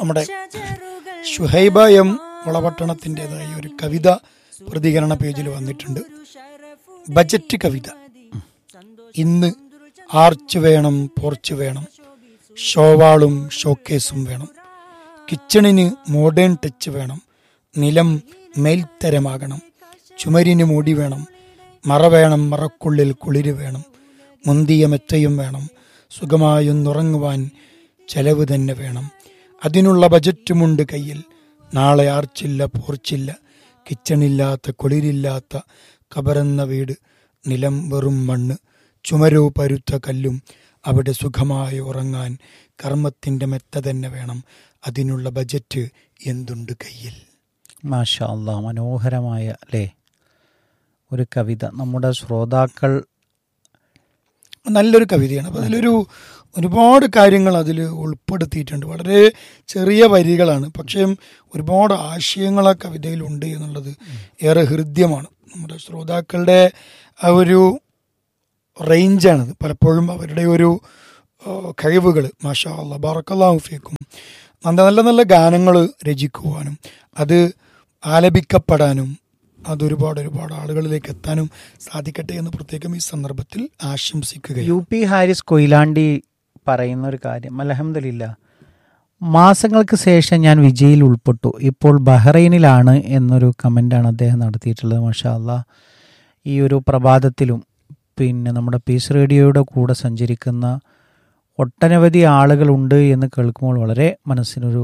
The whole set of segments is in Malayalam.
നമ്മുടെ ഷുഹൈബ എം വളപട്ടണത്തിൻ്റെതായ ഒരു കവിത പ്രതികരണ പേജിൽ വന്നിട്ടുണ്ട് ബജറ്റ് കവിത ഇന്ന് ആർച്ച് വേണം പോർച്ച് വേണം ഷോവാളും ഷോക്കേസും വേണം കിച്ചണിന് മോഡേൺ ടച്ച് വേണം നിലം മേൽത്തരമാകണം ചുമരിന് മൂടി വേണം മറ വേണം മറക്കുള്ളിൽ കുളിര് വേണം മുന്തിയ മെത്തയും വേണം സുഖമായൊന്നുറങ്ങുവാൻ ചെലവ് തന്നെ വേണം അതിനുള്ള ബജറ്റുമുണ്ട് കയ്യിൽ നാളെ ആർച്ചില്ല പോർച്ചില്ല കിച്ചണില്ലാത്ത കുളിരില്ലാത്ത കബറന്ന വീട് നിലം വെറും മണ്ണ് ചുമരോ പരുത്ത കല്ലും അവിടെ സുഖമായി ഉറങ്ങാൻ കർമ്മത്തിൻ്റെ മെത്ത തന്നെ വേണം അതിനുള്ള ബജറ്റ് എന്തുണ്ട് കയ്യിൽ മാഷാ അല്ലാ മനോഹരമായ അല്ലേ ഒരു കവിത നമ്മുടെ ശ്രോതാക്കൾ നല്ലൊരു കവിതയാണ് അപ്പോൾ അതിലൊരു ഒരുപാട് കാര്യങ്ങൾ അതിൽ ഉൾപ്പെടുത്തിയിട്ടുണ്ട് വളരെ ചെറിയ വരികളാണ് പക്ഷേ ഒരുപാട് ആശയങ്ങൾ ആ കവിതയിലുണ്ട് എന്നുള്ളത് ഏറെ ഹൃദ്യമാണ് നമ്മുടെ ശ്രോതാക്കളുടെ ആ ഒരു റേഞ്ചാണത് പലപ്പോഴും അവരുടെ ഒരു കഴിവുകൾ മാഷാ അല്ലാ ബാറക്കല്ലാഹു ഫീക്കും നല്ല നല്ല നല്ല ഗാനങ്ങൾ രചിക്കുവാനും അത് ആലപിക്കപ്പെടാനും അതൊരുപാട് ഒരുപാട് ആളുകളിലേക്ക് എത്താനും സാധിക്കട്ടെ എന്ന് പ്രത്യേകം ഈ സന്ദർഭത്തിൽ ആശംസിക്കുകയും യു പി ഹാരിസ് കൊയിലാണ്ടി പറയുന്ന ഒരു കാര്യം അലഹമില്ല മാസങ്ങൾക്ക് ശേഷം ഞാൻ വിജയിൽ ഉൾപ്പെട്ടു ഇപ്പോൾ ബഹ്റൈനിലാണ് എന്നൊരു കമൻ്റാണ് അദ്ദേഹം നടത്തിയിട്ടുള്ളത് മാഷാ അല്ലാ ഈ ഒരു പ്രഭാതത്തിലും പിന്നെ നമ്മുടെ പീസ് റേഡിയോയുടെ കൂടെ സഞ്ചരിക്കുന്ന ഒട്ടനവധി ആളുകളുണ്ട് എന്ന് കേൾക്കുമ്പോൾ വളരെ മനസ്സിനൊരു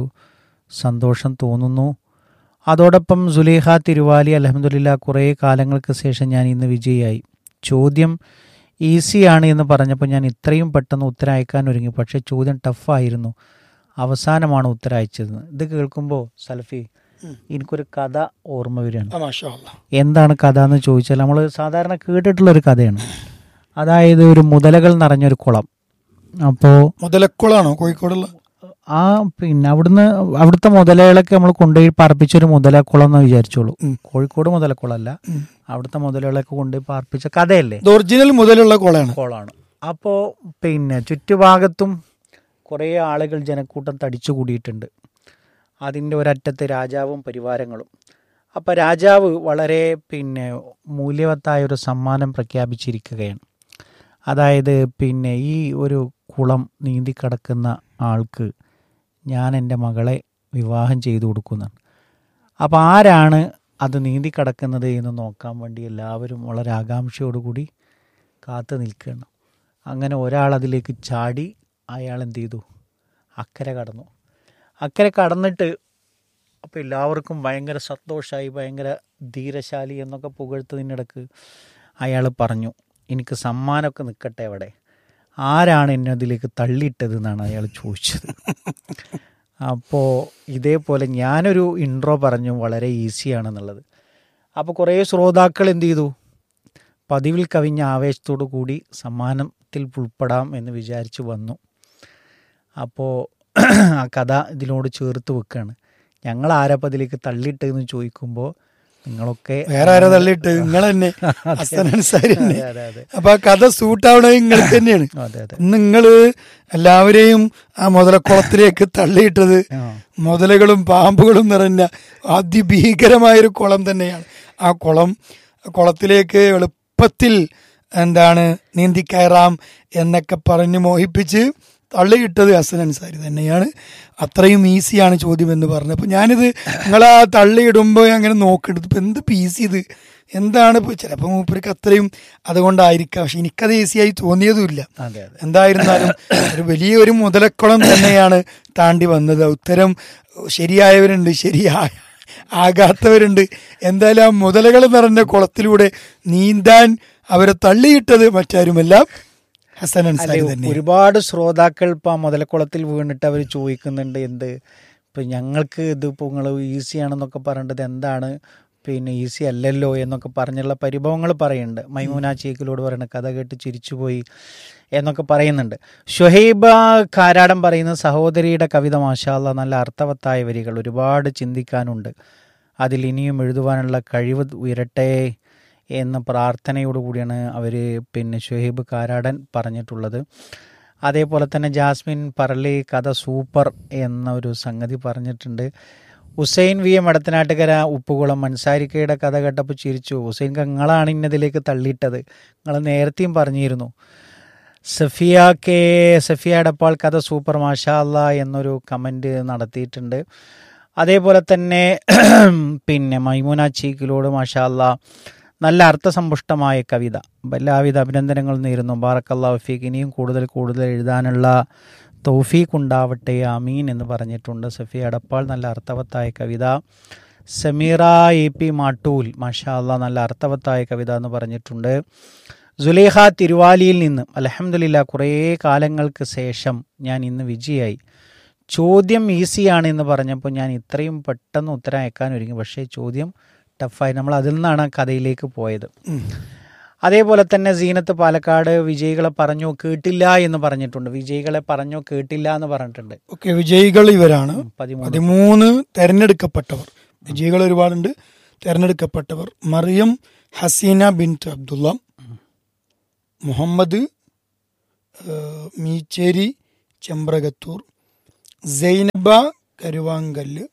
സന്തോഷം തോന്നുന്നു അതോടൊപ്പം സുലേഖ തിരുവാലി അലഹമുല്ല കുറേ കാലങ്ങൾക്ക് ശേഷം ഞാൻ ഇന്ന് വിജയിയായി ചോദ്യം ഈസിയാണ് എന്ന് പറഞ്ഞപ്പോൾ ഞാൻ ഇത്രയും പെട്ടെന്ന് ഉത്തരം അയക്കാൻ ഒരുങ്ങി പക്ഷേ ചോദ്യം ടഫായിരുന്നു അവസാനമാണ് ഉത്തരം അയച്ചത് ഇത് കേൾക്കുമ്പോൾ സൽഫി എനിക്കൊരു കഥ ഓർമ്മ വരികയാണ് ആ, മാഷാ അല്ലാ. എന്താണ് കഥ എന്ന് ചോദിച്ചാൽ നമ്മൾ സാധാരണ കേട്ടിട്ടുള്ള ഒരു കഥയാണ് അതായത് ഒരു മുതലകൾ നിറഞ്ഞൊരു കുളം അപ്പോൾ മുതലക്കുളാണോ കോഴിക്കോടുള്ള ആ പിന്നെ അവിടുന്ന് അവിടുത്തെ മുതലകളൊക്കെ നമ്മൾ കൊണ്ടുപോയി പാർപ്പിച്ചൊരു മുതലക്കുളം എന്ന് വിചാരിച്ചോളൂ ഉം. കോഴിക്കോട് മുതലക്കുളമല്ല ഉം. അവിടുത്തെ മുതലകളൊക്കെ കൊണ്ടുപോയി പാർപ്പിച്ച കഥയല്ലേ ഇത് ഒറിജിനൽ മുതലുള്ള കുളമാണ് കോളാണ് അപ്പോൾ പിന്നെ ചുറ്റുഭാഗത്തും കുറേ ആളുകൾ ജനക്കൂട്ടം തടിച്ചു കൂടിയിട്ടുണ്ട് അതിൻ്റെ ഒരറ്റത്ത് രാജാവും പരിവാരങ്ങളും അപ്പോൾ രാജാവ് വളരെ പിന്നെ മൂല്യവത്തായ ഒരു സമ്മാനം പ്രഖ്യാപിച്ചിരിക്കുകയാണ് അതായത് പിന്നെ ഈ ഒരു കുളം നീന്തി കിടക്കുന്ന ആൾക്ക് ഞാൻ എൻ്റെ മകളെ വിവാഹം ചെയ്തു കൊടുക്കുന്നതാണ് അപ്പോൾ ആരാണ് അത് നീന്തി കിടക്കുന്നത് എന്ന് നോക്കാൻ വേണ്ടി എല്ലാവരും വളരെ ആകാംക്ഷയോടുകൂടി കാത്തു നിൽക്കുകയാണ് അങ്ങനെ ഒരാൾ അതിലേക്ക് ചാടി അയാൾ എന്ത് ചെയ്തു അക്കരെ കടന്നു അക്കരെ കടന്നിട്ട് അപ്പോൾ എല്ലാവർക്കും ഭയങ്കര സന്തോഷമായി ഭയങ്കര ധീരശാലി എന്നൊക്കെ പുകഴ്ത്തതിനിടക്ക് അയാൾ പറഞ്ഞു എനിക്ക് സമ്മാനമൊക്കെ നിൽക്കട്ടെ അവിടെ ആരാണ് എന്നെ അതിലേക്ക് തള്ളിയിട്ടത് എന്നാണ് അയാൾ ചോദിച്ചത് അപ്പോൾ ഇതേപോലെ ഞാനൊരു ഇൻട്രോ പറഞ്ഞു വളരെ ഈസിയാണെന്നുള്ളത് അപ്പോൾ കുറേ ശ്രോതാക്കൾ എന്ത് ചെയ്തു പതിവിൽ കവിഞ്ഞ ആവേശത്തോടു കൂടി സമ്മാനത്തിൽ ഉൾപ്പെടാം എന്ന് വിചാരിച്ചു വന്നു അപ്പോൾ ആ കഥ ഇതിനോട് ചേർത്ത് വെക്കുകയാണ് ഞങ്ങൾ ആരപ്പം അതിലേക്ക് തള്ളിയിട്ടെന്ന് ചോദിക്കുമ്പോൾ നിങ്ങളൊക്കെ വേറെ ആരാ തള്ളിയിട്ട് നിങ്ങൾ തന്നെ ഹസൻ അൻസാരി തന്നെ അതെ അതെ അതെ അപ്പൊ ആ കഥ സൂട്ടാവണത് നിങ്ങൾക്ക് തന്നെയാണ് അതെ അതെ നിങ്ങള് എല്ലാവരെയും ആ മുതലക്കുളത്തിലേക്ക് തള്ളിയിട്ടത് ആ മുതലകളും പാമ്പുകളും നിറഞ്ഞ അതിഭീകരമായൊരു കുളം തന്നെയാണ് ആ കുളം കുളത്തിലേക്ക് എളുപ്പത്തിൽ എന്താണ് നീന്തി കയറാം എന്നൊക്കെ പറഞ്ഞ് മോഹിപ്പിച്ച് തള്ളിയിട്ടത് ഹസൻ അൻസാരി തന്നെയാണ് അത്രയും ഈസിയാണ് ചോദ്യം എന്ന് പറഞ്ഞത് അപ്പോൾ ഞാനിത് നിങ്ങൾ ആ തള്ളിയിടുമ്പോൾ അങ്ങനെ നോക്കിയിട്ട് ഇപ്പം എന്ത് ഈസി ഇത് എന്താണ് ഇപ്പോൾ ചിലപ്പോൾ മൂപ്പർക്ക് അത്രയും അതുകൊണ്ടായിരിക്കാം പക്ഷെ എനിക്കത് ഈസിയായി തോന്നിയതുമില്ല അതെ അതെ എന്തായിരുന്നാലും ഒരു വലിയൊരു മുതലക്കുളം തന്നെയാണ് താണ്ടി വന്നത് ഉത്തരം ശരിയായവരുണ്ട് ശരിയായ ആകാത്തവരുണ്ട് എന്തായാലും ആ മുതലകൾ നിറഞ്ഞ കുളത്തിലൂടെ നീന്താൻ അവരെ തള്ളിയിട്ടത് മറ്റാരുമല്ല ഹസൻ അല്ലെ അൻസാരി തന്നെ ഒരുപാട് ശ്രോതാക്കൾ ഇപ്പം മുതലക്കുളത്തിൽ വീണിട്ട് അവർ ചോദിക്കുന്നുണ്ട് എന്ത് ഇപ്പം ഞങ്ങൾക്ക് ഇത് ഇപ്പോൾ നിങ്ങൾ ഈസി ആണെന്നൊക്കെ പറഞ്ഞിട്ട് എന്താണ് പിന്നെ ഈസി അല്ലല്ലോ എന്നൊക്കെ പറഞ്ഞുള്ള പരിഭവങ്ങൾ പറയുന്നുണ്ട് മൈമൂന ചേക്കിലോട് പറയുന്ന കഥ കേട്ട് ചിരിച്ചുപോയി എന്നൊക്കെ പറയുന്നുണ്ട് ഷുഹൈബ കാരാടൻ പറയുന്ന സഹോദരിയുടെ കവിത മാഷാല്ല നല്ല അർത്ഥവത്തായ വരികൾ ഒരുപാട് ചിന്തിക്കാനുണ്ട് അതിൽ ഇനിയും എഴുതുവാനുള്ള കഴിവ് ഉയരട്ടെ എന്ന പ്രാർത്ഥനയോടുകൂടിയാണ് അവർ പിന്നെ ഷുഹൈബ് കാരാടൻ പറഞ്ഞിട്ടുള്ളത് അതേപോലെ തന്നെ ജാസ്മിൻ പറളി കഥ സൂപ്പർ എന്നൊരു സംഗതി പറഞ്ഞിട്ടുണ്ട് ഹുസൈൻ വി എം എടത്തനാട്ടുകര ഉപ്പുകുളം മൻസാരിക്കയുടെ കഥ കേട്ടപ്പോൾ ചിരിച്ചു ഹുസൈൻ നിങ്ങളാണ് ഇന്നതിലേക്ക് തള്ളിയിട്ടത് നിങ്ങൾ നേരത്തെയും പറഞ്ഞിരുന്നു സഫിയ കെ സഫിയ എടപ്പാൾ കഥ സൂപ്പർ മാഷാ അല്ലാ എന്നൊരു കമൻറ്റ് നടത്തിയിട്ടുണ്ട് അതേപോലെ തന്നെ പിന്നെ മൈമുന ചീക്കിലോട് മാഷാ അല്ലാ നല്ല അർത്ഥസമ്പുഷ്ടമായ കവിത അപ്പം എല്ലാവിധ അഭിനന്ദനങ്ങളും നേരുന്നു ബാറക്കല്ലാ ഫീഖ് ഇനിയും കൂടുതൽ കൂടുതൽ എഴുതാനുള്ള തൗഫീഖ് ഉണ്ടാവട്ടെ അമീൻ എന്ന് പറഞ്ഞിട്ടുണ്ട് സഫിയ എടപ്പാൾ നല്ല അർത്ഥവത്തായ കവിത സമീറ എ പി മാട്ടൂൽ മാഷാ അല്ലാ നല്ല അർത്ഥവത്തായ കവിത എന്ന് പറഞ്ഞിട്ടുണ്ട് സുലേഖ തിരുവാലിയിൽ നിന്ന് അലഹമില്ല കുറേ കാലങ്ങൾക്ക് ശേഷം ഞാൻ ഇന്ന് വിജയായി ചോദ്യം ഈസിയാണ് എന്ന് പറഞ്ഞപ്പോൾ ഞാൻ ഇത്രയും പെട്ടെന്ന് ഉത്തരം അയക്കാൻ ഒരുങ്ങി പക്ഷേ ചോദ്യം ടഫായി നമ്മൾ അതിൽ നിന്നാണ് ആ കഥയിലേക്ക് പോയത് ഉം. അതേപോലെ തന്നെ സീനത്ത് പാലക്കാട് വിജയികളെ പറഞ്ഞോ കേട്ടില്ല എന്ന് പറഞ്ഞിട്ടുണ്ട് വിജയികളെ പറഞ്ഞോ കേട്ടില്ല എന്ന് പറഞ്ഞിട്ടുണ്ട് ഓക്കെ വിജയികൾ ഇവരാണ് പതിമൂന്ന് പതിമൂന്ന് തെരഞ്ഞെടുക്കപ്പെട്ടവർ വിജയികൾ ഒരുപാടുണ്ട് തെരഞ്ഞെടുക്കപ്പെട്ടവർ മറിയം ഹസീന ബിൻ അബ്ദുള്ള മുഹമ്മദ് ഏഹ്, മീച്ചേരി ചെമ്പ്രകത്തൂർ സൈനബ കരുവാങ്കല്ല്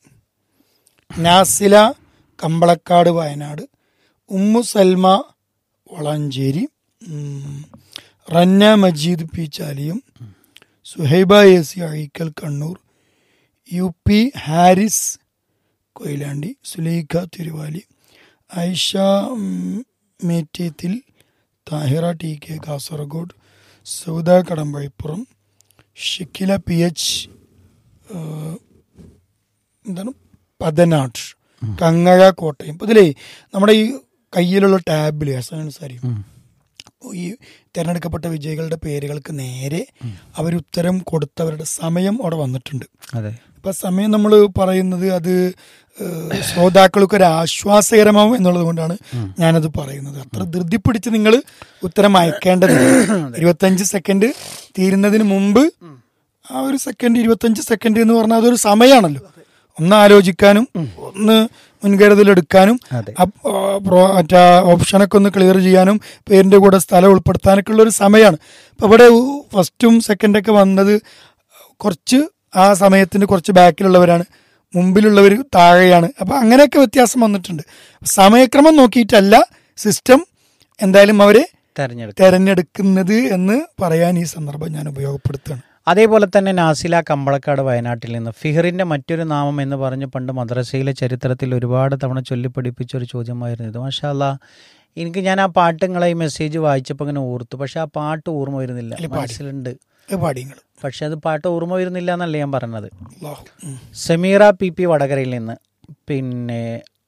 നാസില കമ്പളക്കാട് വയനാട് ഉമ്മു സൽമ വളാഞ്ചേരി ഉം, Ranna Majeed P Chaliyam Suhaiba A C Azhikkal Kannur U P Haris Koyilandy Sulaikha Thiruvali Aisha ഉം, Mettethil Thahira T K Kasaragod Sauda Kadampazhippuram Shikkila P H ഏഹ്, എന്താണ് പതനാട് കങ്ങഴ കോട്ടയം ഇപ്പം ഇതിലേ നമ്മുടെ ഈ കയ്യിലുള്ള ടാബിൽ സാരി ഉം. ഈ തിരഞ്ഞെടുക്കപ്പെട്ട വിജയികളുടെ പേരുകൾക്ക് നേരെ അവർ ഉത്തരം കൊടുത്തവരുടെ സമയം അവിടെ വന്നിട്ടുണ്ട് അതെ ഇപ്പൊ സമയം നമ്മൾ പറയുന്നത് അത് ഏഹ്, ശ്രോതാക്കൾക്ക് ഒരു ആശ്വാസകരമാവും എന്നുള്ളത് കൊണ്ടാണ് ഞാനത് പറയുന്നത് അത്ര ധൃതി പിടിച്ച് നിങ്ങൾ ഉത്തരം അയക്കേണ്ടതില്ല ഇരുപത്തഞ്ച് സെക്കൻഡ് തീരുന്നതിന് മുമ്പ് ആ ഒരു സെക്കൻഡ് ഇരുപത്തഞ്ച് സെക്കൻഡ് എന്ന് പറഞ്ഞാൽ അതൊരു സമയമാണല്ലോ ഒന്ന് ആലോചിക്കാനും ഒന്ന് മുൻകരുതലെടുക്കാനും അതെ. അപ്- ആ, പ്രോ- മറ്റേ ഓപ്ഷനൊക്കെ ഒന്ന് ക്ലിയർ ചെയ്യാനും പേരിന്റെ കൂടെ സ്ഥലം ഉൾപ്പെടുത്താനൊക്കെ ഉള്ള ഒരു സമയമാണ് ഇപ്പൊ ഇവിടെ ഫസ്റ്റും സെക്കൻഡൊക്കെ വന്നത് കുറച്ച് ആ സമയത്തിന് കുറച്ച് ബാക്കിലുള്ളവരാണ് മുമ്പിലുള്ളവർ താഴെയാണ് അപ്പൊ അങ്ങനെയൊക്കെ വ്യത്യാസം വന്നിട്ടുണ്ട് സമയക്രമം നോക്കിയിട്ടല്ല സിസ്റ്റം എന്തായാലും അവരെ തെരഞ്ഞെടുക്കും തെരഞ്ഞെടുക്കുന്നത് എന്ന് പറയാൻ ഈ സന്ദർഭം ഞാൻ ഉപയോഗപ്പെടുത്തുകയാണ് അതേപോലെ തന്നെ നാസില കമ്പളക്കാട് വയനാട്ടിൽ നിന്ന് ഫിഹറിന്റെ മറ്റൊരു നാമം എന്ന് പറഞ്ഞ് പണ്ട് മദ്രസയിലെ ചരിത്രത്തിൽ ഒരുപാട് തവണ ചൊല്ലിപ്പഠിപ്പിച്ച ഒരു ചോദ്യമായിരുന്നു ഇത് മാഷാല്ല എനിക്ക് ഞാൻ ആ പാട്ട് നിങ്ങളെ ഈ മെസ്സേജ് വായിച്ചപ്പോൾ ഇങ്ങനെ ഓർത്തു പക്ഷെ ആ പാട്ട് ഓർമ്മ വരുന്നില്ല അല്ല, പാടി. മനസ്സിലുണ്ട് പാടിയങ്ങൾ പക്ഷെ അത് പാട്ട് ഓർമ്മ വരുന്നില്ല എന്നല്ല ഞാൻ പറഞ്ഞത് അള്ളാഹു ഉം. സമീറ പി പി വടകരയിൽ നിന്ന് പിന്നെ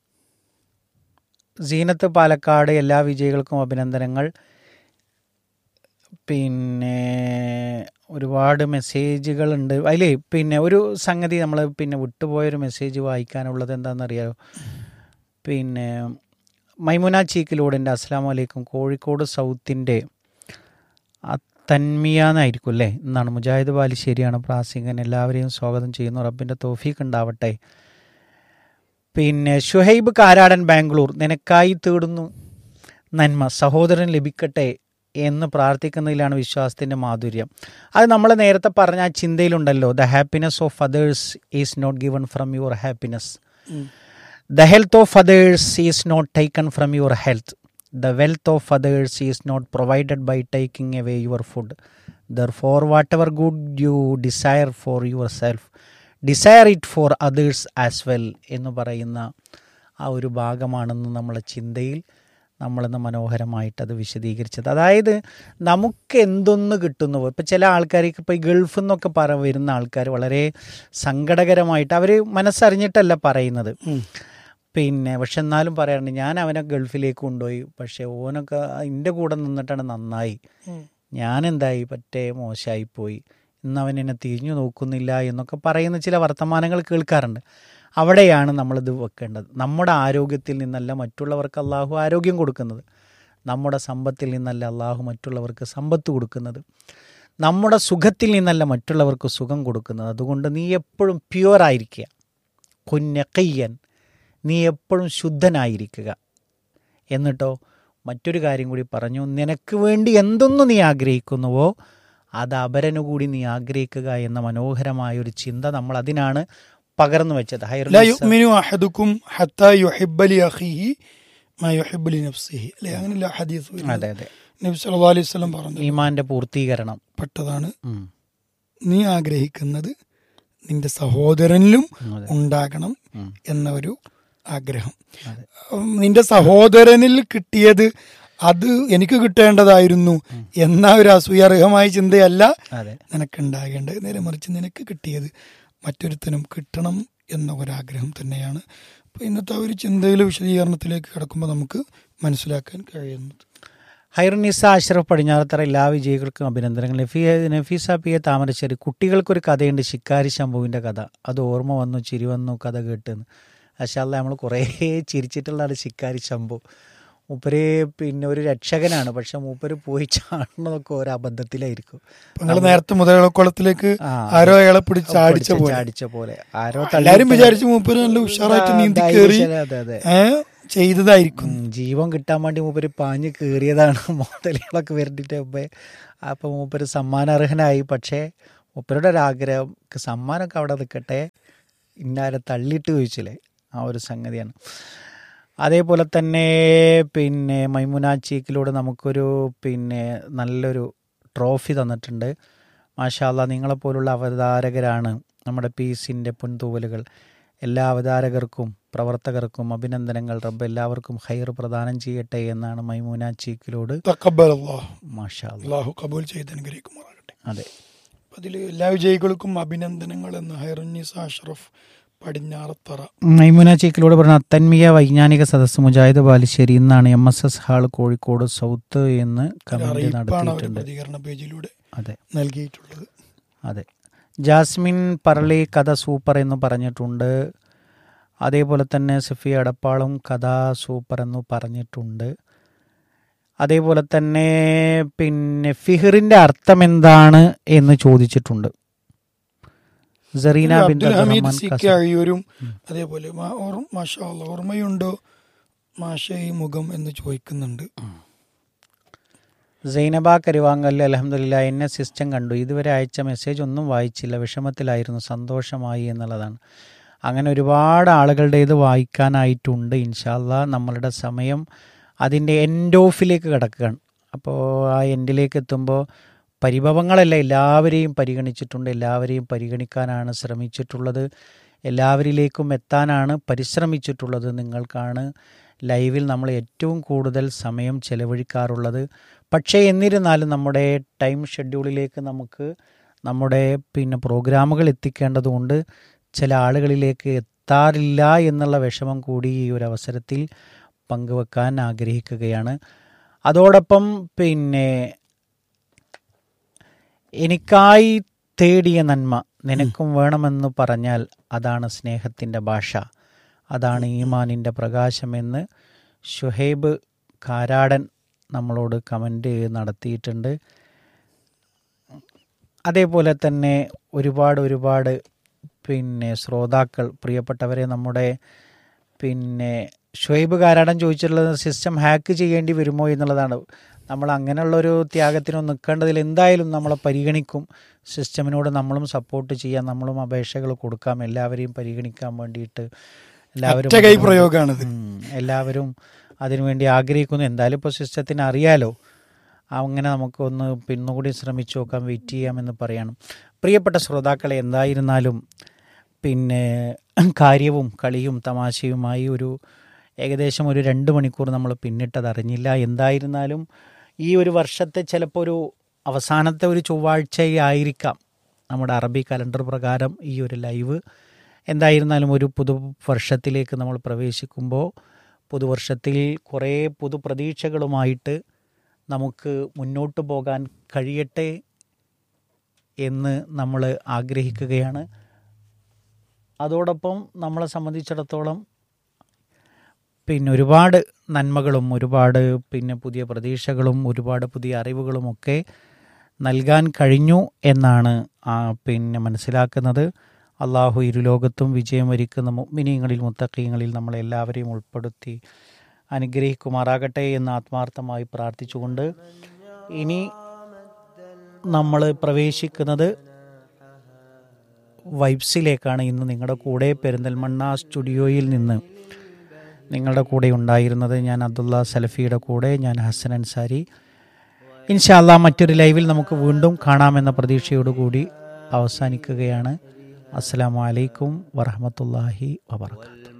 സീനത്ത് പാലക്കാട് എല്ലാ വിജയികൾക്കും അഭിനന്ദനങ്ങൾ പിന്നെ ഒരുപാട് മെസ്സേജുകളുണ്ട് അതിലേ പിന്നെ ഒരു സംഗതി നമ്മൾ പിന്നെ വിട്ടുപോയൊരു മെസ്സേജ് വായിക്കാനുള്ളത് എന്താണെന്നറിയാമോ പിന്നെ മൈമുന ചീക്കിലൂടിൻ്റെ അസ്സാം വലൈക്കും കോഴിക്കോട് സൗത്തിൻ്റെ തന്മിയ എന്നായിരിക്കും അല്ലേ എന്നാണ് മുജാഹിദ് ബാലിശ്ശേരിയാണ് പ്രാസിംഗൻ എല്ലാവരെയും സ്വാഗതം ചെയ്യുന്നു റബ്ബിൻ്റെ തോഫീക്ക് ഉണ്ടാവട്ടെ പിന്നെ ഷുഹൈബ് കാരാടൻ ബാംഗ്ലൂർ നിനക്കായി തേടുന്നു നന്മ സഹോദരൻ ലഭിക്കട്ടെ എന്ന് പ്രാർത്ഥിക്കുന്നതിലാണ് വിശ്വാസത്തിൻ്റെ മാധുര്യം അത് നമ്മൾ നേരത്തെ പറഞ്ഞ ആ ചിന്തയിലുണ്ടല്ലോ the happiness of others is not given from your happiness the health of others is not taken from your health the wealth of others is not provided by taking away your food therefore whatever good you desire for yourself desire it for others as well എന്ന് പറയുന്ന ആ ഒരു ഭാഗമാണെന്ന് നമ്മളെ ചിന്തയിൽ നമ്മളിന്ന് മനോഹരമായിട്ട് അത് വിശദീകരിച്ചത് അതായത് നമുക്ക് എന്തൊന്ന് കിട്ടുന്നുവോ ഇപ്പം ചില ആൾക്കാർക്ക് ഇപ്പോൾ ഈ ഗൾഫിൽ നിന്നൊക്കെ പറ വരുന്ന ആൾക്കാർ വളരെ സങ്കടകരമായിട്ട് അവർ മനസ്സറിഞ്ഞിട്ടല്ല പറയുന്നത് പിന്നെ പക്ഷെ എന്നാലും പറയാറുണ്ട് ഞാൻ അവനെ ഗൾഫിലേക്ക് കൊണ്ടുപോയി പക്ഷെ ഓനൊക്കെ എൻ്റെ കൂടെ നിന്നിട്ടാണ് നന്നായി ഞാൻ എന്തായി പറ്റേ മോശമായി പോയി ഇന്ന് അവൻ എന്നെ തിരിഞ്ഞു നോക്കുന്നില്ല എന്നൊക്കെ പറയുന്ന ചില വർത്തമാനങ്ങൾ കേൾക്കാറുണ്ട് അവിടെയാണ് നമ്മളിത് വെക്കേണ്ടത് നമ്മുടെ ആരോഗ്യത്തിൽ നിന്നല്ല മറ്റുള്ളവർക്ക് അള്ളാഹു ആരോഗ്യം കൊടുക്കുന്നത് നമ്മുടെ സമ്പത്തിൽ നിന്നല്ല അള്ളാഹു മറ്റുള്ളവർക്ക് സമ്പത്ത് കൊടുക്കുന്നത് നമ്മുടെ സുഖത്തിൽ നിന്നല്ല മറ്റുള്ളവർക്ക് സുഖം കൊടുക്കുന്നത് അതുകൊണ്ട് നീ എപ്പോഴും പ്യുവർ ആയിരിക്കുക കുഞ്ഞക്കയ്യൻ നീ എപ്പോഴും ശുദ്ധനായിരിക്കുക എന്നിട്ടോ മറ്റൊരു കാര്യം കൂടി പറഞ്ഞു നിനക്ക് വേണ്ടി എന്തൊന്നു നീ ആഗ്രഹിക്കുന്നുവോ അത് അപരനു കൂടി നീ ആഗ്രഹിക്കുക എന്ന മനോഹരമായ ഒരു ചിന്ത നമ്മൾ അതിനാണ് പകർന്നു വെച്ചത് ഹൈറുൽ ലാ ഇസ്ലാം- യുഅ്മിനു അഹദുക്കും ഹത്താ യുഹിബ്ബ ലി അഖീഹി മാ യുഹിബ്ബു ലി നഫ്സിഹി അല്ലേ അങ്ങനെയല്ല ഹദീസ് വരുന്നത്. അതെ അതെ നബി സല്ലല്ലാഹു അലൈഹി വസല്ലം പറഞ്ഞു ഈമാന്റെ പൂർത്തീകരണം പെട്ടതാണ് ഉം. നീ ആഗ്രഹിക്കുന്നത് നിന്റെ സഹോദരനിലും അതെ. ഉണ്ടാകണം ഉം. എന്ന ഒരു ആഗ്രഹം അതെ. ഉം, നിന്റെ സഹോദരനിൽ കിട്ടിയത് അത് എനിക്ക് കിട്ടേണ്ടതായിരുന്നു എന്ന ഒരു അസൂയാർഹമായ ചിന്തയല്ല അതെ നിനക്കുണ്ടാകേണ്ടത് നേരെ മറിച്ച് നിനക്ക് കിട്ടിയത് മറ്റൊരുത്തനും കിട്ടണം എന്ന ഒരാഗ്രഹം തന്നെയാണ് അപ്പോൾ ഇന്നത്തെ ആ ഒരു ചിന്തയിൽ വിശദീകരണത്തിലേക്ക് കിടക്കുമ്പോൾ നമുക്ക് മനസ്സിലാക്കാൻ കഴിയുന്നത് ഹൈറുനിസ അഷ്റഫ് പടിഞ്ഞാറത്തറ എല്ലാ വിജയികൾക്കും അഭിനന്ദനങ്ങൾ നഫീ നഫീസ പി എ താമരശ്ശേരി കുട്ടികൾക്കൊരു കഥയുണ്ട് ശിക്കാരി ശംഭുവിൻ്റെ കഥ അത് ഓർമ്മ വന്നു ചിരി വന്നു കഥ കേട്ടെന്ന് അശാല്ല നമ്മൾ കുറേ ചിരിച്ചിട്ടുള്ളതാണ് ശിക്കാരി ശംഭു മൂപ്പര് പിന്നെ ഒരു രക്ഷകനാണ് പക്ഷെ മൂപ്പര് പോയി ചാടുന്നതൊക്കെ ഒരു അബദ്ധത്തിലായിരിക്കും നിങ്ങൾ നേരത്തെ മുതലക്കുളത്തിലേക്ക് ആ, ആരോ അയാളെ പിടിച്ച് അടിച്ച പിടിച്ച് പോലെ ചാടിച്ച പോലെ ആരോ എല്ലാരും വിചാരിച്ചു മൂപ്പര് നല്ല ഉഷാറായിട്ട് നീന്തി കയറി അതെ അതെ ഏ ചെയ്തതായിരിക്കും ഉം, ജീവൻ കിട്ടാൻ വേണ്ടി മൂപ്പര് പാഞ്ഞ് കയറിയതാണ് മോഡലുകളൊക്കെ വരുന്നിട്ട് മുമ്പേ അപ്പൊ മൂപ്പര് സമ്മാനാർഹനായി പക്ഷേ മൂപ്പരുടെ ഒരു ആഗ്രഹം ക്ക് സമ്മാനമൊക്കെ അവിടെ നിൽക്കട്ടെ ഇന്നാരെ തള്ളിയിട്ട് ചോദിച്ചില്ലേ ആ ഒരു സംഗതിയാണ് അതേപോലെ തന്നെ പിന്നെ മൈമുന ചീക്കിലൂടെ നമുക്കൊരു പിന്നെ നല്ലൊരു ട്രോഫി തന്നിട്ടുണ്ട് മാഷാല്ല നിങ്ങളെപ്പോലുള്ള അവതാരകരാണ് നമ്മുടെ പീസിൻ്റെ പൊൻതൂവലുകൾ എല്ലാ അവതാരകർക്കും പ്രവർത്തകർക്കും അഭിനന്ദനങ്ങൾ റബ്ബ് എല്ലാവർക്കും ഹൈർ പ്രദാനം ചെയ്യട്ടെ എന്നാണ് മൈമൂന ചീക്കിലോട് തക്കബൽ അള്ളാഹു മാഷാ അല്ലാ. അള്ളാഹു കബൂൽ ചെയ്ത് അനുഗ്രഹിക്കുമാറാകട്ടെ അതെ അതിൽ എല്ലാ വിജയികൾക്കും അഭിനന്ദനങ്ങൾ എന്ന് ഹൈറുന്നീസ അഷ്റഫ് പടിഞ്ഞാറത്തറ മൈമുന ചീക്കിലൂടെ പറഞ്ഞ തന്മിയ വൈജ്ഞാനിക സദസ്സ് മുജാഹിദ് ബാലുശ്ശേരി ഇന്നാണ് M S S hall Kozhikode south എന്ന് ഒരു കമന്റ് അറിയിപ്പാണ് അവർ നടത്തിയിട്ടുണ്ട് പ്രതികരണ പേജിലൂടെ അതെ നൽകിയിട്ടുള്ളത് അതെ ജാസ്മിൻ പറളി കഥ സൂപ്പർ എന്ന് പറഞ്ഞിട്ടുണ്ട് അതേപോലെ തന്നെ സഫി അടപ്പാളും കഥ സൂപ്പർ എന്ന് പറഞ്ഞിട്ടുണ്ട് അതേപോലെ തന്നെ പിന്നെ ഫിഹറിന്റെ അർത്ഥം എന്താണ് എന്ന് ചോദിച്ചിട്ടുണ്ട് സറീന ബിൻ അബ്ദുൽ ഹമീദ് സി കെ റഹ്മാൻ അഴിയൂരും അതേപോലെ മാ- ഓർ- മാഷാ അല്ലാ, ഓർമ്മയുണ്ടോ മാഷ ഈ മുഖം എന്ന് ചോദിക്കുന്നുണ്ട് സൈനബ കരുവാങ്കല്ല് അലഹമില്ല എന്നെ സിസ്റ്റം കണ്ടു ഇതുവരെ അയച്ച മെസ്സേജ് ഒന്നും വായിച്ചില്ല വിഷമത്തിലായിരുന്നു സന്തോഷമായി എന്നുള്ളതാണ് അങ്ങനെ ഒരുപാട് ആളുകളുടെ ഇത് വായിക്കാനായിട്ടുണ്ട് ഇൻഷാല്ല നമ്മളുടെ സമയം അതിൻ്റെ എൻഡ് ഓഫിലേക്ക് കിടക്കുകയാണ് അപ്പോൾ ആ എൻഡിലേക്ക് എത്തുമ്പോൾ പരിഭവങ്ങളല്ല എല്ലാവരെയും പരിഗണിച്ചിട്ടുണ്ട് എല്ലാവരെയും പരിഗണിക്കാനാണ് ശ്രമിച്ചിട്ടുള്ളത് എല്ലാവരിലേക്കും എത്താനാണ് പരിശ്രമിച്ചിട്ടുള്ളത് നിങ്ങൾക്കാണ് ലൈവിൽ നമ്മൾ ഏറ്റവും കൂടുതൽ സമയം ചെലവഴിക്കാറുള്ളത് പക്ഷേ എന്നിരുന്നാലും നമ്മുടെ ടൈം ഷെഡ്യൂളിലേക്ക് നമുക്ക് നമ്മുടെ പിന്നെ പ്രോഗ്രാമുകൾ എത്തിക്കേണ്ടതുകൊണ്ട് ചില ആളുകളിലേക്ക് എത്താറില്ല എന്നുള്ള വിഷമം കൂടി ഈ ഒരു അവസരത്തിൽ പങ്കുവെക്കാൻ ആഗ്രഹിക്കുകയാണ് അതോടൊപ്പം പിന്നെ എനിക്കായി തേടിയ നന്മ നിനക്കും വേണമെന്ന് പറഞ്ഞാൽ അതാണ് സ്നേഹത്തിൻ്റെ ഭാഷ അതാണ് ഈമാനിൻ്റെ പ്രകാശമെന്ന് ഷുഹൈബ് കാരാടൻ നമ്മളോട് കമൻ്റ് നടത്തിയിട്ടുണ്ട് അതേപോലെ തന്നെ ഒരുപാട് ഒരുപാട് പിന്നെ ശ്രോതാക്കൾ പ്രിയപ്പെട്ടവരെ നമ്മുടെ പിന്നെ ഷുഹൈബ് കാരാടൻ ചോദിച്ചിട്ടുള്ളത് സിസ്റ്റം ഹാക്ക് ചെയ്യേണ്ടി വരുമോ എന്നുള്ളതാണ് നമ്മൾ അങ്ങനെയുള്ളൊരു ത്യാഗത്തിനൊന്നും നിൽക്കേണ്ടതിൽ എന്തായാലും നമ്മളെ പരിഗണിക്കും സിസ്റ്റമിനോട് നമ്മളും സപ്പോർട്ട് ചെയ്യാം നമ്മളും അപേക്ഷകൾ കൊടുക്കാം എല്ലാവരെയും പരിഗണിക്കാൻ വേണ്ടിയിട്ട് ഒറ്റ കൈ പ്രയോഗമാണിത് ഉം, എല്ലാവരും അതിനുവേണ്ടി ആഗ്രഹിക്കുന്നു എന്തായാലും ഇപ്പോൾ സിസ്റ്റത്തിന് അറിയാലോ അങ്ങനെ നമുക്കൊന്ന് പിന്നുകൂടി ശ്രമിച്ചു നോക്കാം വെയിറ്റ് ചെയ്യാമെന്ന് പറയണം പ്രിയപ്പെട്ട ശ്രോതാക്കളെ എന്തായിരുന്നാലും പിന്നെ കാര്യവും കളിയും തമാശയുമായി ഒരു ഏകദേശം ഒരു രണ്ട് മണിക്കൂർ നമ്മൾ പിന്നിട്ടത് അറിഞ്ഞില്ല എന്തായിരുന്നാലും ഈ ഒരു വർഷത്തെ ചിലപ്പോൾ ഒരു അവസാനത്തെ ഒരു ചൊവ്വാഴ്ചയായിരിക്കാം നമ്മുടെ അറബി കലണ്ടർ പ്രകാരം ഈ ഒരു ലൈവ് എന്തായിരുന്നാലും ഒരു പുതു വർഷത്തിലേക്ക് നമ്മൾ പ്രവേശിക്കുമ്പോൾ പുതുവർഷത്തിൽ കുറേ പുതുപ്രതീക്ഷകളുമായിട്ട് നമുക്ക് മുന്നോട്ട് പോകാൻ കഴിയട്ടെ എന്ന് നമ്മൾ ആഗ്രഹിക്കുകയാണ് അതോടൊപ്പം നമ്മളെ സംബന്ധിച്ചിടത്തോളം പിന്നെ ഒരുപാട് നന്മകളും ഒരുപാട് പിന്നെ പുതിയ പ്രതീക്ഷകളും ഒരുപാട് പുതിയ അറിവുകളും ഒക്കെ നൽകാൻ കഴിഞ്ഞു എന്നാണ് ആ, പിന്നെ മനസ്സിലാക്കുന്നത് അള്ളാഹു ഇരുലോകത്തും വിജയം വരിക്കുന്ന മുഗ്മിനീങ്ങളിൽ മുത്തക്കീങ്ങളിൽ നമ്മളെല്ലാവരെയും ഉൾപ്പെടുത്തി അനുഗ്രഹിക്കുമാറാകട്ടെ എന്ന് ആത്മാർത്ഥമായി പ്രാർത്ഥിച്ചുകൊണ്ട് ഇനി നമ്മൾ പ്രവേശിക്കുന്നത് വൈബ്സിലേക്കാണ് ഇന്ന് നിങ്ങളുടെ കൂടെ പെരിന്തൽമണ്ണ സ്റ്റുഡിയോയിൽ നിന്ന് നിങ്ങളുടെ കൂടെ ഉണ്ടായിരുന്നത് ഞാൻ അബ്ദുള്ള സലഫിയുടെ കൂടെ ഞാൻ ഹസൻ അൻസാരി ഇൻഷാല്ല മറ്റൊരു ലൈവിൽ നമുക്ക് വീണ്ടും കാണാമെന്ന പ്രതീക്ഷയോടുകൂടി അവസാനിക്കുകയാണ് അസ്സാം വലൈക്കും വറഹമത്തല്ലാഹി വബർക്കാത്തു